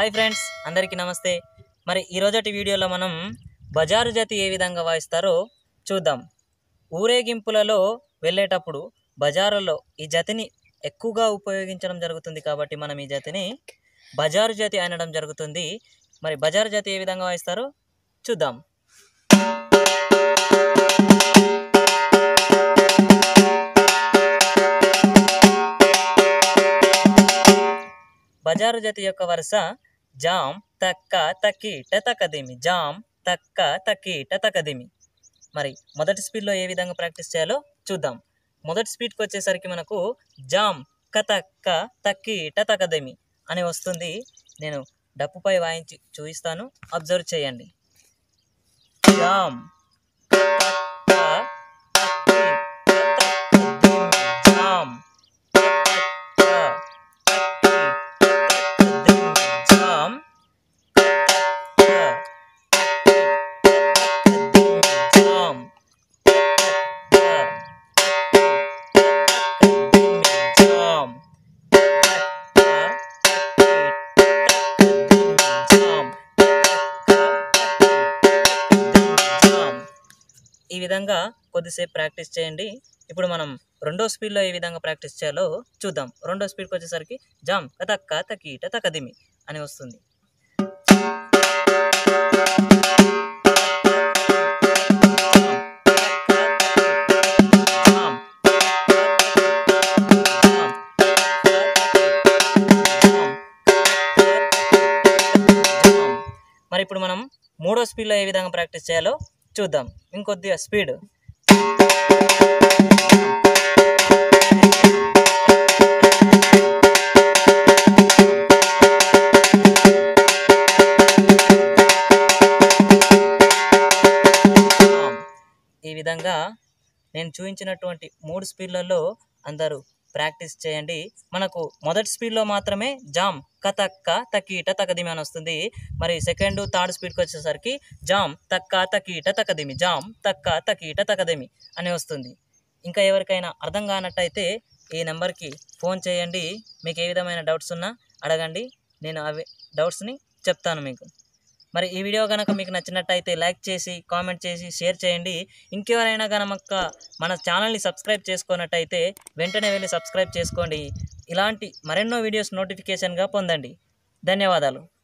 hi friends అందరికీ నమస్తే మరి ఈరోజటి వీడియోలో మనం బజారు జతి ఏ విధంగా వాయిస్తారో చూద్దాం ఊరేగింపులలో వెళ్ళేటప్పుడు బజారులో ఈ జతిని ఎక్కువగా ఉపయోగించడం జరుగుతుంది కాబట్టి మనం ఈ జతిని బజారు జతి అనడం జరుగుతుంది మరి బజారు జతి ఏ విధంగా వాయిస్తారో చూద్దాం బజారు జతి యొక్క వరుస జామ్ తక్క తకీట తకదిమి జామ్ తక్క తకీట తకదిమి మరి మొదటి స్పీడ్లో ఏ విధంగా ప్రాక్టీస్ చేయాలో చూద్దాం మొదటి స్పీడ్కి వచ్చేసరికి మనకు జామ్ కతక్క తక్కీట తకదిమి అని వస్తుంది నేను డప్పుపై వాయించి చూపిస్తాను అబ్జర్వ్ చేయండి జామ్ కతక్క తక్కీట తకదిమి జామ్ ఈ విధంగా కొద్దిసేపు ప్రాక్టీస్ చేయండి ఇప్పుడు మనం రెండో స్పీడ్లో ఏ విధంగా ప్రాక్టీస్ చేయాలో చూద్దాం రెండో స్పీడ్కి వచ్చేసరికి జామ్ కతక్క తకీట తకదిమి అని వస్తుంది మరి ఇప్పుడు మనం మూడో స్పీడ్లో ఏ విధంగా ప్రాక్టీస్ చేయాలో చూద్దాం ఇంకొద్దిగా స్పీడ్ ఈ విధంగా నేను చూపించినటువంటి మూడు స్పీడ్లలో అందరూ ప్రాక్టీస్ చేయండి మనకు మొదటి స్పీడ్లో మాత్రమే జామ్ కతక్క తకీట తకదిమి అని వస్తుంది మరి సెకండ్ థర్డ్ స్పీడ్కి వచ్చేసరికి జామ్ తక్క తకీట తకదిమి జామ్ తక్క తకీట తకదిమి అని వస్తుంది ఇంకా ఎవరికైనా అర్థం కానట్టయితే ఈ నెంబర్కి ఫోన్ చేయండి మీకు ఏ విధమైన డౌట్స్ ఉన్నా అడగండి నేను అవి డౌట్స్ని చెప్తాను మీకు మరి ఈ వీడియో కనుక మీకు నచ్చినట్టయితే లైక్ చేసి కామెంట్ చేసి షేర్ చేయండి ఇంకెవరైనా కనుక మన ఛానల్ని సబ్స్క్రైబ్ చేసుకున్నట్టయితే వెంటనే వెళ్ళి సబ్స్క్రైబ్ చేసుకోండి ఇలాంటి మరెన్నో వీడియోస్ నోటిఫికేషన్గా పొందండి ధన్యవాదాలు